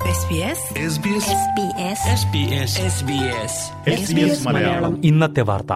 മലയാളം ഇന്നത്തെ വാർത്ത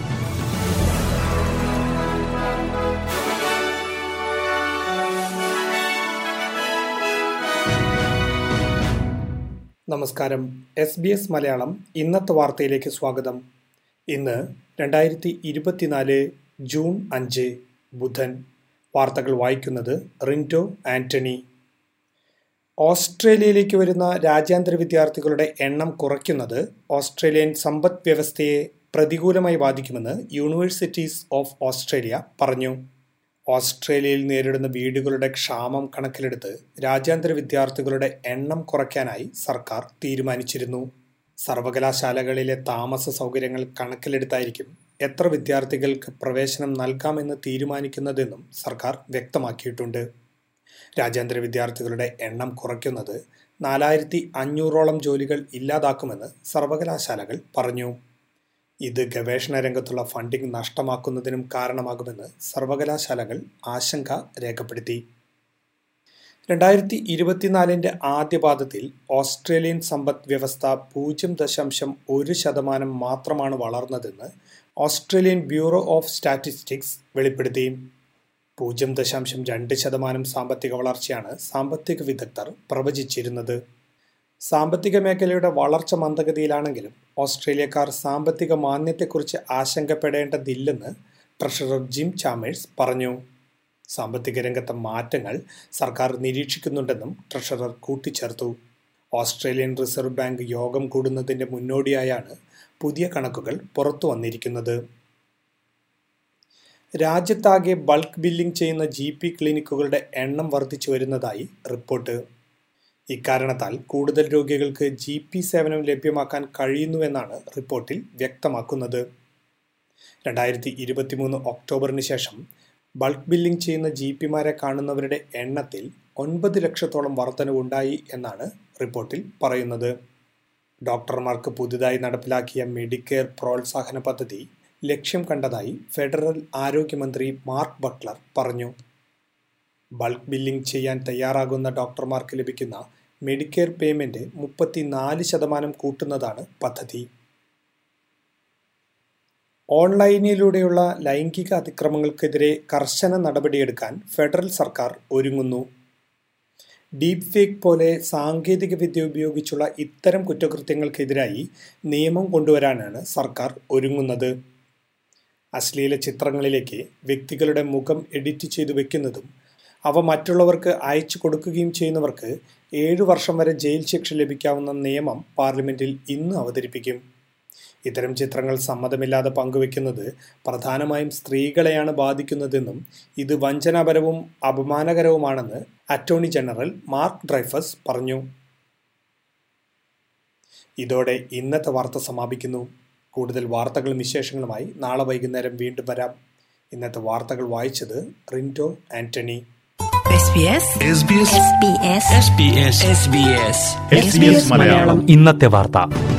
നമസ്കാരം എസ് ബി എസ് മലയാളം ഇന്നത്തെ വാർത്തയിലേക്ക് സ്വാഗതം ഇന്ന് രണ്ടായിരത്തി ഇരുപത്തിനാല് ജൂൺ അഞ്ച് ബുധൻ വാർത്തകൾ വായിക്കുന്നത് റിൻറ്റോ ആന്റണി ഓസ്ട്രേലിയയിലേക്ക് വരുന്ന രാജ്യാന്തര വിദ്യാർത്ഥികളുടെ എണ്ണം കുറയ്ക്കുന്നത് ഓസ്ട്രേലിയൻ സമ്പദ് വ്യവസ്ഥയെ പ്രതികൂലമായി ബാധിക്കുമെന്ന് യൂണിവേഴ്സിറ്റീസ് ഓഫ് ഓസ്ട്രേലിയ പറഞ്ഞു ഓസ്ട്രേലിയയിൽ നേരിടുന്ന വീടുകളുടെ ക്ഷാമം കണക്കിലെടുത്ത് രാജ്യാന്തര വിദ്യാർത്ഥികളുടെ എണ്ണം കുറയ്ക്കാനായി സർക്കാർ തീരുമാനിച്ചിരുന്നു സർവകലാശാലകളിലെ താമസ സൗകര്യങ്ങൾ കണക്കിലെടുത്തായിരിക്കും എത്ര വിദ്യാർത്ഥികൾക്ക് പ്രവേശനം നൽകാമെന്ന് തീരുമാനിക്കുന്നതെന്നും സർക്കാർ വ്യക്തമാക്കിയിട്ടുണ്ട് രാജ്യാന്തര വിദ്യാർത്ഥികളുടെ എണ്ണം കുറയ്ക്കുന്നത് നാലായിരത്തി അഞ്ഞൂറോളം ജോലികൾ ഇല്ലാതാക്കുമെന്ന് സർവകലാശാലകൾ പറഞ്ഞു ഇത് ഗവേഷണ രംഗത്തുള്ള ഫണ്ടിംഗ് നഷ്ടമാക്കുന്നതിനും കാരണമാകുമെന്ന് സർവകലാശാലകൾ ആശങ്ക രേഖപ്പെടുത്തി രണ്ടായിരത്തി ഇരുപത്തിനാലിൻ്റെ ആദ്യപാദത്തിൽ ഓസ്ട്രേലിയൻ സമ്പദ് വ്യവസ്ഥ പൂജ്യം ദശാംശം ഒരു ശതമാനം മാത്രമാണ് വളർന്നതെന്ന് ഓസ്ട്രേലിയൻ ബ്യൂറോ ഓഫ് സ്റ്റാറ്റിസ്റ്റിക്സ് വെളിപ്പെടുത്തി പൂജ്യം ദശാംശം രണ്ട് ശതമാനം സാമ്പത്തിക വളർച്ചയാണ് സാമ്പത്തിക വിദഗ്ധർ പ്രവചിച്ചിരുന്നത് സാമ്പത്തിക മേഖലയുടെ വളർച്ച മന്ദഗതിയിലാണെങ്കിലും ഓസ്ട്രേലിയക്കാർ സാമ്പത്തിക മാന്യത്തെക്കുറിച്ച് ആശങ്കപ്പെടേണ്ടതില്ലെന്ന് ട്രഷറർ ജിം ചാമേഴ്സ് പറഞ്ഞു സാമ്പത്തിക രംഗത്തെ മാറ്റങ്ങൾ സർക്കാർ നിരീക്ഷിക്കുന്നുണ്ടെന്നും ട്രഷറർ കൂട്ടിച്ചേർത്തു ഓസ്ട്രേലിയൻ റിസർവ് ബാങ്ക് യോഗം കൂടുന്നതിന്റെ മുന്നോടിയായാണ് പുതിയ കണക്കുകൾ പുറത്തു വന്നിരിക്കുന്നത് രാജ്യത്താകെ ബൾക്ക് ബില്ലിംഗ് ചെയ്യുന്ന ജി പി ക്ലിനിക്കുകളുടെ എണ്ണം വർദ്ധിച്ചു വരുന്നതായി റിപ്പോർട്ട് ഇക്കാരണത്താൽ കൂടുതൽ രോഗികൾക്ക് ജി പി സേവനം ലഭ്യമാക്കാൻ കഴിയുന്നുവെന്നാണ് റിപ്പോർട്ടിൽ വ്യക്തമാക്കുന്നത് രണ്ടായിരത്തി ഇരുപത്തിമൂന്ന് ഒക്ടോബറിന് ശേഷം ബൾക്ക് ബില്ലിംഗ് ചെയ്യുന്ന ജി പിമാരെ കാണുന്നവരുടെ എണ്ണത്തിൽ ഒൻപത് ലക്ഷത്തോളം വർധനവുണ്ടായി എന്നാണ് റിപ്പോർട്ടിൽ പറയുന്നത് ഡോക്ടർമാർക്ക് പുതുതായി നടപ്പിലാക്കിയ മെഡിക്കെയർ പ്രോത്സാഹന പദ്ധതി ലക്ഷ്യം കണ്ടതായി ഫെഡറൽ ആരോഗ്യമന്ത്രി മാർക്ക് ബട്ട്ലർ പറഞ്ഞു ബൾക്ക് ബില്ലിംഗ് ചെയ്യാൻ തയ്യാറാകുന്ന ഡോക്ടർമാർക്ക് ലഭിക്കുന്ന മെഡിക്കെയർ പേയ്മെന്റ് മുപ്പത്തിനാല് ശതമാനം കൂട്ടുന്നതാണ് പദ്ധതി ഓൺലൈനിലൂടെയുള്ള ലൈംഗിക അതിക്രമങ്ങൾക്കെതിരെ കർശന നടപടിയെടുക്കാൻ ഫെഡറൽ സർക്കാർ ഒരുങ്ങുന്നു ഡീപ് ഫേക്ക് പോലെ സാങ്കേതിക വിദ്യ ഉപയോഗിച്ചുള്ള ഇത്തരം കുറ്റകൃത്യങ്ങൾക്കെതിരായി നിയമം കൊണ്ടുവരാനാണ് സർക്കാർ ഒരുങ്ങുന്നത് അശ്ലീല ചിത്രങ്ങളിലേക്ക് വ്യക്തികളുടെ മുഖം എഡിറ്റ് ചെയ്തു വെക്കുന്നതും അവ മറ്റുള്ളവർക്ക് അയച്ചു കൊടുക്കുകയും ചെയ്യുന്നവർക്ക് ഏഴു വർഷം വരെ ജയിൽ ശിക്ഷ ലഭിക്കാവുന്ന നിയമം പാർലമെന്റിൽ ഇന്ന് അവതരിപ്പിക്കും ഇത്തരം ചിത്രങ്ങൾ സമ്മതമില്ലാതെ പങ്കുവെക്കുന്നത് പ്രധാനമായും സ്ത്രീകളെയാണ് ബാധിക്കുന്നതെന്നും ഇത് വഞ്ചനാപരവും അപമാനകരവുമാണെന്ന് അറ്റോർണി ജനറൽ മാർക്ക് ഡ്രൈഫസ് പറഞ്ഞു ഇതോടെ ഇന്നത്തെ വാർത്ത സമാപിക്കുന്നു കൂടുതൽ വാർത്തകളും വിശേഷങ്ങളുമായി നാളെ വൈകുന്നേരം വീണ്ടും വരാം ഇന്നത്തെ വാർത്തകൾ വായിച്ചത് റിൻറ്റോ ആന്റണി മലയാളം ഇന്നത്തെ വാർത്ത